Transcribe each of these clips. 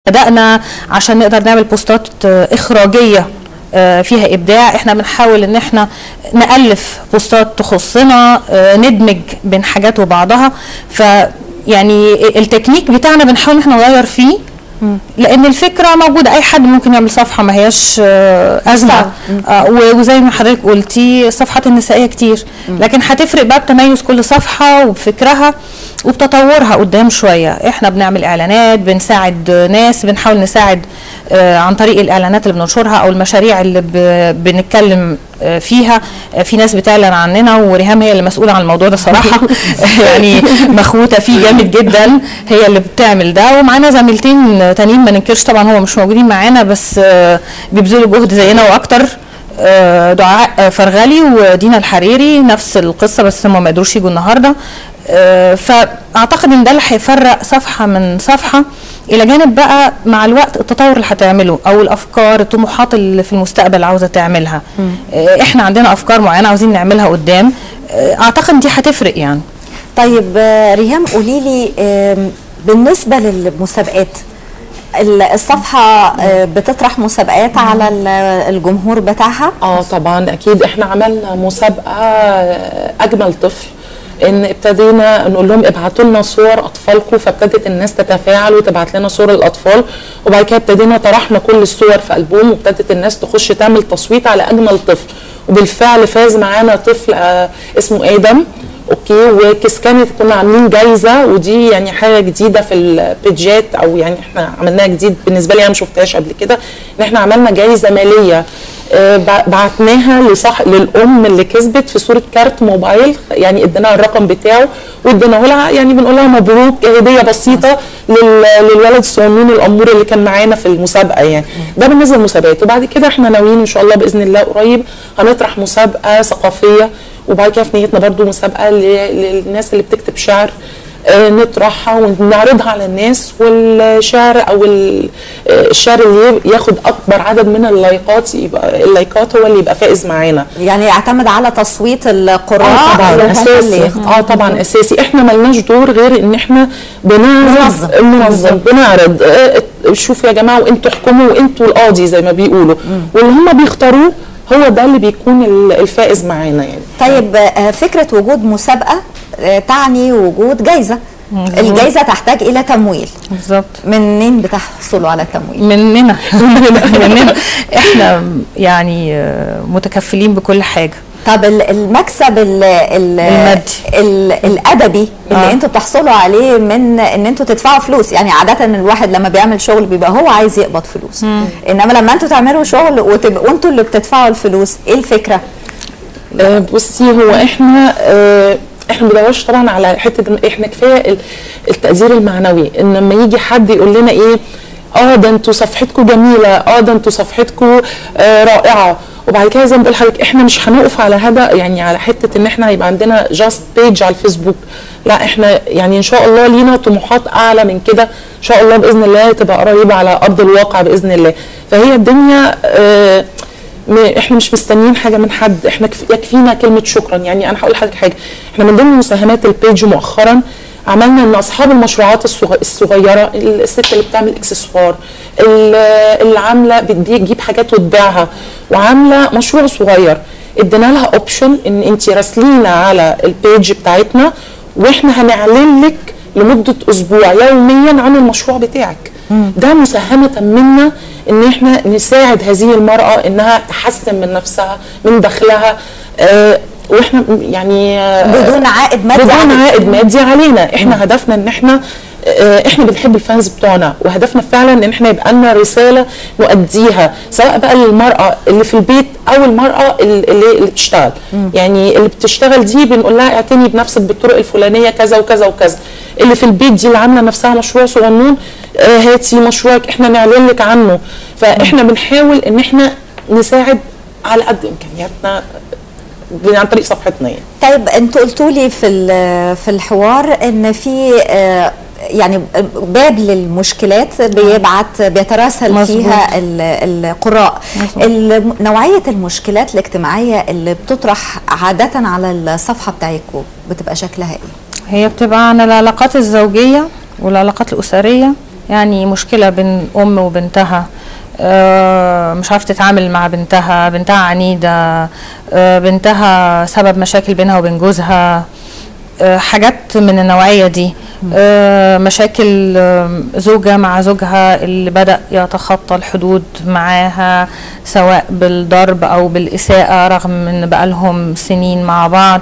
بدأنا عشان نقدر نعمل بوستات آه، إخراجية آه، فيها إبداع احنا بنحاول ان احنا نألف بوستات تخصنا آه، ندمج بين حاجات وبعضها ف يعني التكنيك بتاعنا بنحاول ان احنا نغير فيه لان الفكره موجوده اي حد ممكن يعمل صفحه ما هياش آه، ازمه آه، و- وزي ما حضرتك قلتي الصفحات النسائيه كتير لكن هتفرق بقى بتميز كل صفحه وبفكرها وبتطورها قدام شويه احنا بنعمل اعلانات بنساعد ناس بنحاول نساعد آه، عن طريق الاعلانات اللي بننشرها او المشاريع اللي ب- بنتكلم آه، فيها آه، في ناس بتعلن عننا وريهام هي اللي مسؤوله عن الموضوع ده صراحه يعني مخوته فيه جامد جدا هي اللي بتعمل ده ومعانا زميلتين تانيين ما ننكرش طبعا هم مش موجودين معانا بس آه، بيبذلوا جهد زينا واكتر آه، دعاء آه، فرغلي ودينا الحريري نفس القصه بس هم ما قدروش يجوا النهارده آه، فاعتقد ان ده اللي هيفرق صفحه من صفحه الى جانب بقى مع الوقت التطور اللي هتعمله او الافكار الطموحات اللي في المستقبل عاوزه تعملها آه، احنا عندنا افكار معينه عاوزين نعملها قدام آه، اعتقد دي هتفرق يعني طيب آه، ريهام قولي لي آم، بالنسبه للمسابقات ال- الصفحه آه، بتطرح مسابقات على ال- الجمهور بتاعها اه طبعا اكيد احنا عملنا مسابقه آه، اجمل طفل ان ابتدينا نقول لهم ابعتوا لنا صور اطفالكم فابتدت الناس تتفاعل وتبعت لنا صور الاطفال وبعد كده ابتدينا طرحنا كل الصور في البوم وابتدت الناس تخش تعمل تصويت على اجمل طفل وبالفعل فاز معانا طفل آه، اسمه ادم اوكي وكس كانت كنا عاملين جايزه ودي يعني حاجه جديده في البيجات او يعني احنا عملناها جديد بالنسبه لي انا ما شفتهاش قبل كده ان احنا عملنا جايزه ماليه آه، بع- بعتناها لصح للام اللي كسبت في صوره كارت موبايل يعني اديناها الرقم بتاعه واديناه لها يعني بنقول لها مبروك هديه بسيطه لل- للولد الصغنون الامور اللي كان معانا في المسابقه يعني ده بالنسبه للمسابقات وبعد كده احنا ناويين ان شاء الله باذن الله قريب هنطرح مسابقه ثقافيه وبعد كده في نيتنا برضو مسابقه ل- للناس اللي بتكتب شعر آه، نطرحها ونعرضها على الناس والشعر او ال- آه، الشعر اللي ياخد اكبر عدد من اللايكات يبقى اللايكات هو اللي يبقى فائز معانا يعني يعتمد على تصويت القراء اه طبعا وهم اللي اساسي يختاروا. اه طبعا اساسي احنا ملناش دور غير ان احنا بنعرض ننظم. ننظم بنعرض آه، شوفوا يا جماعه وانتوا احكموا وانتوا القاضي زي ما بيقولوا واللي هم بيختاروه هو ده اللي بيكون ال- الفائز معانا يعني طيب آه، فكره وجود مسابقه آه، تعني وجود جايزه مظبوط. الجايزه تحتاج الى تمويل بالظبط منين بتحصلوا على التمويل مننا مننا احنا يعني آه، متكفلين بكل حاجه طب ال- المكسب ال ال المادي. ال الادبي اللي آه. انتوا بتحصلوا عليه من ان انتوا تدفعوا فلوس يعني عاده الواحد لما بيعمل شغل بيبقى هو عايز يقبض فلوس انما لما انتوا تعملوا شغل وتبقوا انتوا اللي بتدفعوا الفلوس ايه الفكره آه، بصي هو احنا آه، احنا ما بندورش طبعا على حته إن احنا كفايه ال- التقدير المعنوي ان لما يجي حد يقول لنا ايه اه ده انتوا صفحتكم جميله اه ده انتوا صفحتكم آه رائعه وبعد كده زي ما بقول لحضرتك احنا مش هنقف على هذا يعني على حته ان احنا هيبقى عندنا جاست بيج على الفيسبوك لا احنا يعني ان شاء الله لينا طموحات اعلى من كده ان شاء الله باذن الله تبقى قريبه على ارض الواقع باذن الله فهي الدنيا آه م- احنا مش مستنيين حاجه من حد احنا كف- يكفينا كلمه شكرا يعني انا هقول لحضرتك حاجه احنا من ضمن مساهمات البيج مؤخرا عملنا ان اصحاب المشروعات الصغ- الصغيره الست اللي بتعمل اكسسوار ال- اللي عامله بتجيب حاجات وتبيعها وعامله مشروع صغير ادينا لها اوبشن ان انت راسلينا على البيج بتاعتنا واحنا هنعلن لك لمده اسبوع يوميا عن المشروع بتاعك ده مساهمه منا ان احنا نساعد هذه المراه انها تحسن من نفسها من دخلها آه واحنا يعني آه بدون عائد مادي بدون عليك. عائد مادي علينا احنا هدفنا ان احنا آه، احنا بنحب الفانز بتوعنا وهدفنا فعلا ان احنا يبقى لنا رساله نؤديها سواء بقى للمراه اللي في البيت او المراه اللي اللي بتشتغل يعني اللي بتشتغل دي بنقول لها اعتني بنفسك بالطرق الفلانيه كذا وكذا وكذا اللي في البيت دي اللي عامله نفسها مشروع صغنون آه، هاتي مشروعك احنا نعلن لك عنه فاحنا بنحاول ان احنا نساعد على قد امكانياتنا عن طريق صفحتنا يعني طيب انتوا قلتوا لي في ال- في الحوار ان في آه، يعني باب للمشكلات بيبعت بيتراسل مظبوط. فيها ال- القراء مظبوط. ال- نوعيه المشكلات الاجتماعيه اللي بتطرح عاده على الصفحه بتاعتكم بتبقى شكلها ايه هي بتبقى عن العلاقات الزوجيه والعلاقات الاسريه يعني مشكله بين ام وبنتها آه، مش عارفه تتعامل مع بنتها بنتها عنيده آه، بنتها سبب مشاكل بينها وبين جوزها آه، حاجات من النوعيه دي آه، مشاكل آه، زوجة مع زوجها اللي بدأ يتخطى الحدود معاها سواء بالضرب أو بالإساءة رغم إن بقالهم سنين مع بعض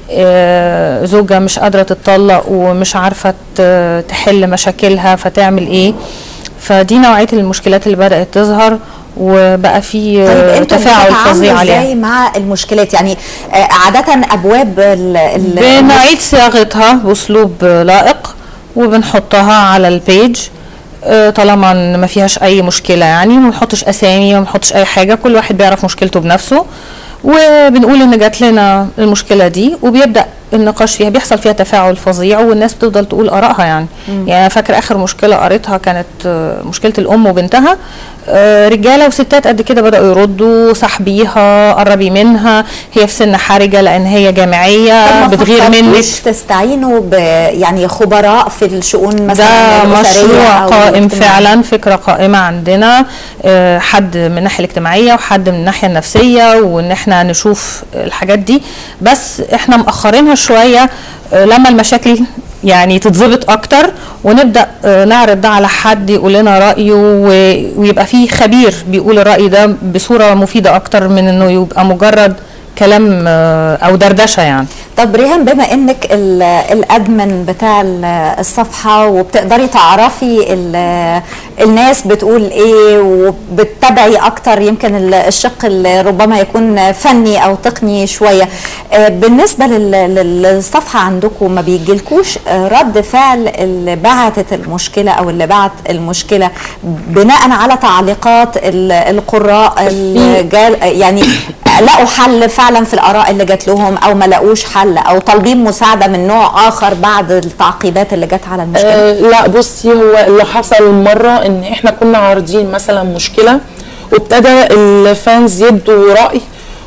آه، زوجة مش قادرة تتطلق ومش عارفة ت- تحل مشاكلها فتعمل إيه فدي نوعية المشكلات اللي بدأت تظهر وبقى في طيب آه، انتوا تفاعل بتتعاملوا فظيع عليها ازاي مع المشكلات يعني آه، عاده ابواب ال ال بنعيد صياغتها باسلوب لائق وبنحطها على البيج آه، طالما ان ما فيهاش اي مشكله يعني ما بنحطش اسامي ما بنحطش اي حاجه كل واحد بيعرف مشكلته بنفسه وبنقول ان جات لنا المشكله دي وبيبدا النقاش فيها بيحصل فيها تفاعل فظيع والناس بتفضل تقول ارائها يعني يعني انا فاكره اخر مشكله قريتها كانت آه، مشكله الام وبنتها آه، رجاله وستات قد كده بداوا يردوا صاحبيها قربي منها هي في سن حرجه لان هي جامعيه طب ما بتغير منك فكرتوش تستعينوا ب يعني خبراء في الشؤون مثلا ده الأسرية مشروع أو قائم الاجتماعية؟ فعلا فكرة قائمة عندنا آه، حد من الناحية الاجتماعية وحد من الناحية النفسية وان احنا نشوف الحاجات دي بس احنا مأخرينها شوية آه، لما المشاكل يعني تتظبط اكتر ونبدا آه، نعرض ده على حد يقول لنا رايه و- ويبقى فيه خبير بيقول الراي ده بصوره مفيده اكتر من انه يبقى مجرد كلام آه، او دردشه يعني طب ريهام بما انك ال- الادمن بتاع ال- الصفحه وبتقدري تعرفي ال- الناس بتقول ايه وبتتابعي اكتر يمكن ال- الشق اللي ربما يكون فني او تقني شويه آه، بالنسبه لل- للصفحه عندكم ما بيجيلكوش آه، رد فعل اللي بعتت المشكله او اللي بعت المشكله بناء على تعليقات ال- القراء اللي جال يعني لقوا حل فعلا في الاراء اللي جات لهم او ما لقوش حل او طالبين مساعده من نوع اخر بعد التعقيبات اللي جت على المشكله آه لا بصي هو اللي حصل مره ان احنا كنا عارضين مثلا مشكله وابتدى الفانز يدوا راي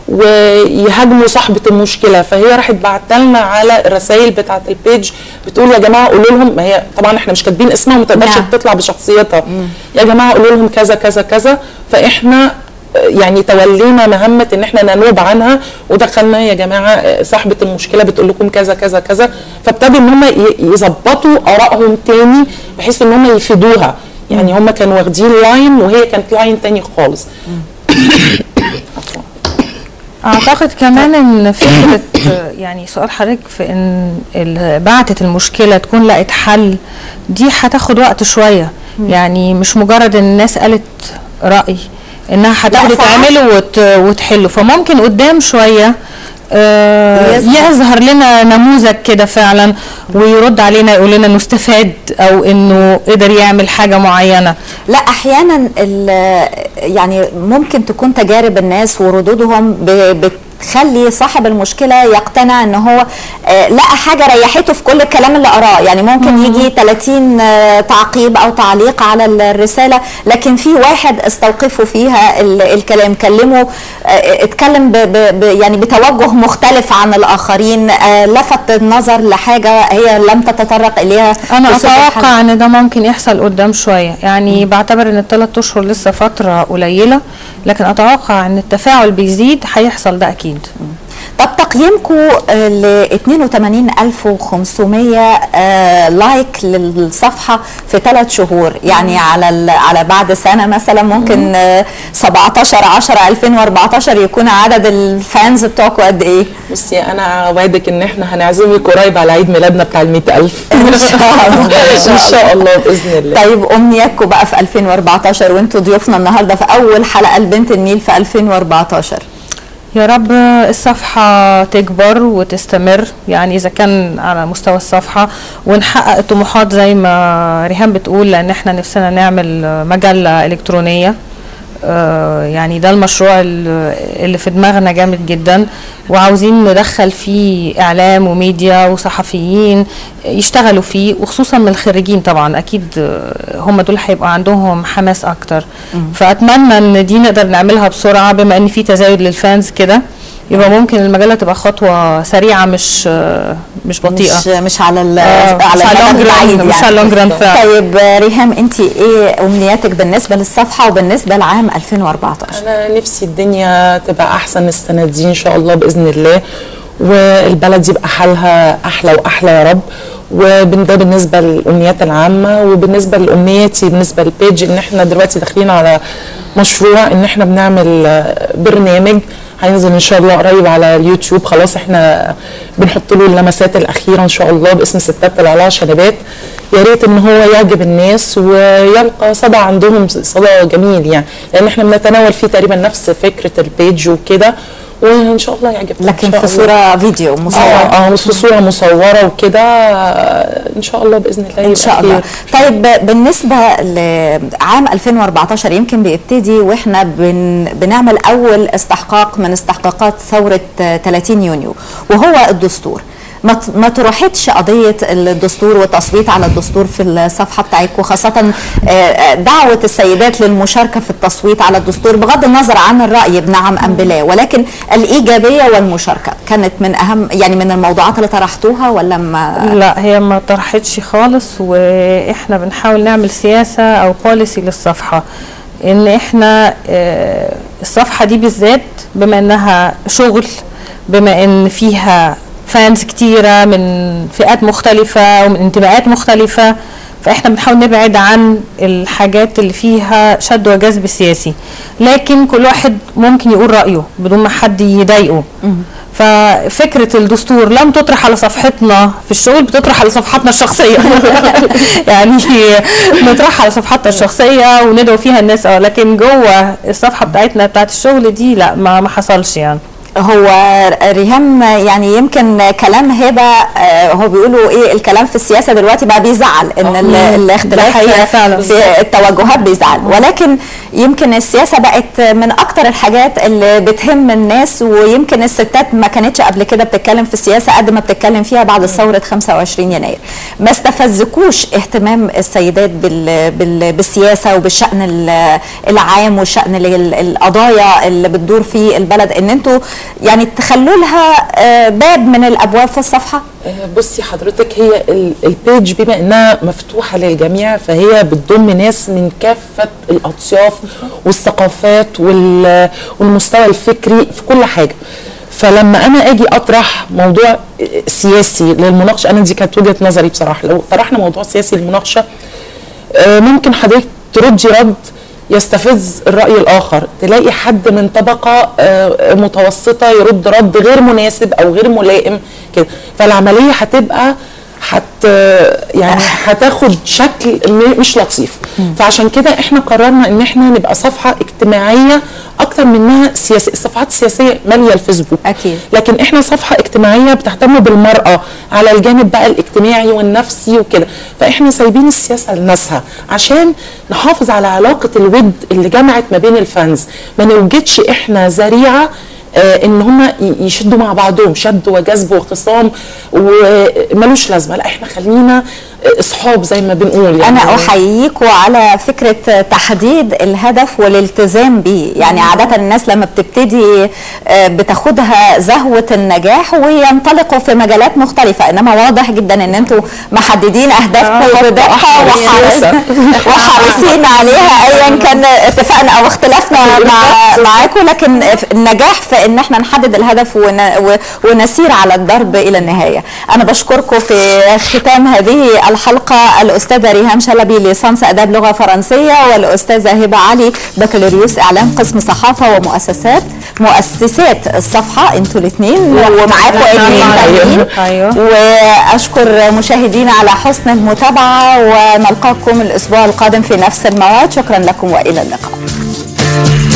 ويهاجموا صاحبه المشكله فهي راحت بعت لنا على الرسائل بتاعه البيج بتقول يا جماعه قولوا لهم ما هي طبعا احنا مش كاتبين اسمها وما تقدرش نعم. تطلع بشخصيتها يا جماعه قولوا لهم كذا كذا كذا فاحنا يعني تولينا مهمة ان احنا ننوب عنها ودخلنا يا جماعة صاحبة المشكلة بتقول لكم كذا كذا كذا فابتدوا ان هم ي- يظبطوا ارائهم تاني بحيث ان هم يفيدوها يعني هم كانوا واخدين لاين وهي كانت لاين تاني خالص اعتقد كمان ان فكره يعني سؤال حضرتك في ان ال- بعتت المشكله تكون لقت حل دي هتاخد وقت شويه يعني مش مجرد ان الناس قالت راي انها هتاخده ساعات- تعمله وت... وتحله فممكن قدام شويه آه يظهر. يظهر لنا نموذج كده فعلا ويرد علينا يقول لنا انه استفاد او انه قدر يعمل حاجه معينه لا احيانا ال- يعني ممكن تكون تجارب الناس وردودهم ب- بتخلي صاحب المشكله يقتنع ان هو آه، لقى حاجه ريحته في كل الكلام اللي قراه يعني ممكن يجي 30 آه، تعقيب او تعليق على الرساله لكن في واحد استوقفوا فيها ال- الكلام كلمه آه، اتكلم ب ب ب يعني بتوجه مختلف عن الاخرين آه، لفت النظر لحاجه هي لم تتطرق اليها انا بصوت الحل. اتوقع ان ده ممكن يحصل قدام شويه يعني بعتبر ان الثلاث اشهر لسه فتره قليله لكن اتوقع ان التفاعل بيزيد هيحصل ده اكيد طب تقييمكم ل 82500 آه، لايك للصفحه في ثلاث شهور يعني على ال- على بعد سنه مثلا ممكن آه، 17 10 2014 يكون عدد الفانز بتوعكم قد ايه؟ بصي انا اوعدك ان احنا هنعزمك قريب على عيد ميلادنا بتاع ال 100000 إن شاء الله. ان شاء الله باذن الله طيب امنياتكم بقى في 2014 وانتوا ضيوفنا النهارده في اول حلقه لبنت النيل في 2014 يا رب الصفحة تكبر وتستمر يعني إذا كان على مستوى الصفحة ونحقق الطموحات زي ما ريهام بتقول لأن احنا نفسنا نعمل مجلة إلكترونية آه، يعني ده المشروع ال- اللي في دماغنا جامد جدا وعاوزين ندخل فيه إعلام وميديا وصحفيين يشتغلوا فيه وخصوصا من الخريجين طبعا أكيد آه، هم دول هيبقى عندهم حماس أكتر فأتمنى إن دي نقدر نعملها بسرعة بما إن في تزايد للفانز كده يبقى ممكن المجله تبقى خطوه سريعه مش آه، مش بطيئه مش مش على ال آه، على مش على المدى long run، البعيد مش على long run فعلا. طيب آه، ريهام انت ايه امنياتك بالنسبه للصفحه وبالنسبه لعام 2014 انا نفسي الدنيا تبقى احسن السنه دي ان شاء الله باذن الله والبلد يبقى حالها احلى واحلى يا رب وده بالنسبه للامنيات العامه وبالنسبه لامنياتي بالنسبه للبيج ان احنا دلوقتي داخلين على مشروع ان احنا بنعمل آه، برنامج هينزل ان شاء الله قريب على اليوتيوب خلاص احنا بنحط له اللمسات الاخيره ان شاء الله باسم ستات العلاء شنبات يا ريت ان هو يعجب الناس ويلقى صدى عندهم صدى جميل يعني لان احنا بنتناول فيه تقريبا نفس فكره البيج وكده وان شاء الله يعجبكم لكن إن شاء في الله. صوره فيديو اه مصور اه في صوره مصوره وكده آه، ان شاء الله باذن الله ان يبقى شاء الله خير. طيب بالنسبه لعام 2014 يمكن بيبتدي واحنا بن بنعمل اول استحقاق من استحقاقات ثوره آه، 30 يونيو وهو الدستور ما ت- ما طرحتش قضيه الدستور والتصويت على الدستور في الصفحه بتاعتكم خاصه آه، آه، دعوه السيدات للمشاركه في التصويت على الدستور بغض النظر عن الراي بنعم ام بلا ولكن الايجابيه والمشاركه كانت من اهم يعني من الموضوعات اللي طرحتوها ولا ما لا هي ما طرحتش خالص واحنا بنحاول نعمل سياسه او بوليسي للصفحه ان احنا آه، الصفحه دي بالذات بما انها شغل بما ان فيها فانز كتيره من فئات مختلفه ومن انتماءات مختلفه فاحنا بنحاول نبعد عن الحاجات اللي فيها شد وجذب سياسي لكن كل واحد ممكن يقول رايه بدون ما حد يضايقه ففكره الدستور لم تطرح على صفحتنا في الشغل بتطرح على صفحاتنا الشخصيه يعني نطرحها على صفحاتنا الشخصيه وندعو فيها الناس اه لكن جوه الصفحه بتاعتنا بتاعت الشغل دي لا ما ما حصلش يعني هو ريهام يعني يمكن كلام هبه آه، هو بيقولوا ايه الكلام في السياسه دلوقتي بقى بيزعل ان ال- ده الاختلاف حقيقة فعلا. في التوجهات بيزعل ولكن يمكن السياسه بقت من اكتر الحاجات اللي بتهم الناس ويمكن الستات ما كانتش قبل كده بتتكلم في السياسه قد ما بتتكلم فيها بعد ثوره 25 يناير ما استفزكوش اهتمام السيدات بال بال بالسياسه وبالشان ال- العام والشان ال- القضايا اللي بتدور في البلد ان انتوا يعني تخلوا لها آه، باب من الابواب في الصفحه آه، بصي حضرتك هي ال- البيج بما انها مفتوحه للجميع فهي بتضم ناس من كافه الاطياف والثقافات وال- والمستوى الفكري في كل حاجه فلما انا اجي اطرح موضوع آه، سياسي للمناقشه انا دي كانت وجهه نظري بصراحه لو طرحنا موضوع سياسي للمناقشه آه، ممكن حضرتك تردي رد يستفز الرأي الآخر تلاقي حد من طبقة آه، متوسطة يرد رد غير مناسب أو غير ملائم كده فالعملية هتبقى حت يعني هتاخد شكل م- مش لطيف فعشان كده احنا قررنا ان احنا نبقى صفحه اجتماعيه اكتر منها سياسيه الصفحات السياسيه ماليه الفيسبوك أكيد. لكن احنا صفحه اجتماعيه بتهتم بالمراه على الجانب بقى الاجتماعي والنفسي وكده فاحنا سايبين السياسه لناسها عشان نحافظ على علاقه الود اللي جمعت ما بين الفانز ما نوجدش احنا ذريعه آه، ان هم يشدوا مع بعضهم شد وجذب وخصام وملوش لازمه لا احنا خلينا آه، اصحاب زي ما بنقول يعني انا احييكوا على فكره تحديد الهدف والالتزام بيه يعني عاده الناس لما بتبتدي آه، بتاخدها زهوه النجاح وينطلقوا في مجالات مختلفه انما واضح جدا ان انتوا محددين اهدافكم آه، بدقه أحمر وحريص- السياسة. وحريصين عليها ايا كان اتفاقنا او اختلافنا مع معاكم لكن النجاح في ان احنا نحدد الهدف ون و- ونسير على الضرب الى النهايه انا بشكركم في ختام هذه الحلقه الاستاذه ريهام شلبي ليسانس اداب لغه فرنسيه والاستاذه هبه علي بكالوريوس اعلام قسم صحافه ومؤسسات مؤسسات الصفحه انتوا الاثنين ومعاكم اثنين تانيين ايوه واشكر مشاهدينا على حسن المتابعه ونلقاكم الاسبوع القادم في نفس الموعد شكرا لكم والى اللقاء